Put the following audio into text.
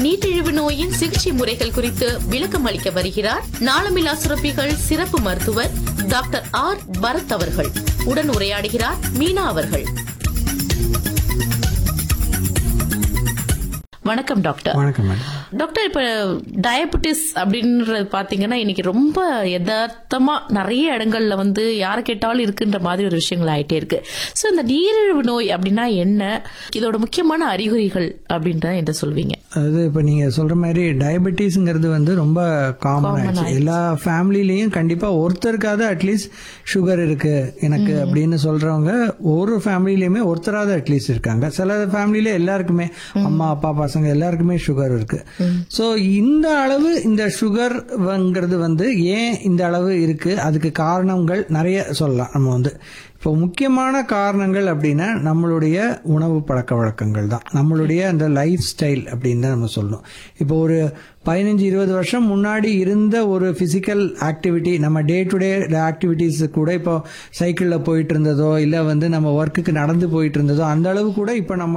நீட்டிழிவு நோயின் சிகிச்சை முறைகள் குறித்து விளக்கம் அளிக்க வருகிறார் நாளமில்லா சுரப்பிகள் சிறப்பு மருத்துவர் டாக்டர் ஆர் பரத் அவர்கள் உடன் உரையாடுகிறார் மீனா அவர்கள் வணக்கம் டாக்டர் வணக்கம் மேடம் டாக்டர் இப்ப டயபெட்டிஸ் அப்படின்றது பாத்தீங்கன்னா இன்னைக்கு ரொம்ப யதார்த்தமா நிறைய இடங்கள்ல வந்து யாரை கேட்டாலும் இருக்குன்ற மாதிரி ஒரு விஷயங்கள் ஆயிட்டே இருக்கு சோ இந்த நீரிழிவு நோய் அப்படின்னா என்ன இதோட முக்கியமான அறிகுறிகள் அப்படின்றத என்ன சொல்வீங்க அதாவது இப்போ நீங்கள் சொல்கிற மாதிரி டயபெட்டிஸ்ங்கிறது வந்து ரொம்ப காமன் ஆயிடுச்சு எல்லா ஃபேமிலிலையும் கண்டிப்பாக ஒருத்தருக்காவது அட்லீஸ்ட் சுகர் இருக்கு எனக்கு அப்படின்னு சொல்கிறவங்க ஒரு ஃபேமிலிலையுமே ஒருத்தராவது அட்லீஸ்ட் இருக்காங்க சில ஃபேமிலியில எல்லாருக்குமே அம்மா அப்பா பசங்க எல்லாருக்குமே சுகர் இருக்கு ஸோ இந்த அளவு இந்த சுகர்ங்கிறது வந்து ஏன் இந்த அளவு இருக்கு அதுக்கு காரணங்கள் நிறைய சொல்லலாம் நம்ம வந்து இப்போ முக்கியமான காரணங்கள் அப்படின்னா நம்மளுடைய உணவு பழக்க வழக்கங்கள் தான் நம்மளுடைய அந்த லைஃப் ஸ்டைல் அப்படின்னு தான் நம்ம சொல்லணும் இப்போ ஒரு பதினஞ்சு இருபது வருஷம் முன்னாடி இருந்த ஒரு ஃபிசிக்கல் ஆக்டிவிட்டி நம்ம டே டு டே ஆக்டிவிட்டீஸ் கூட இப்போ சைக்கிளில் போயிட்டு இருந்ததோ இல்லை வந்து நம்ம ஒர்க்குக்கு நடந்து போயிட்டு இருந்ததோ அந்த அளவு கூட இப்போ நம்ம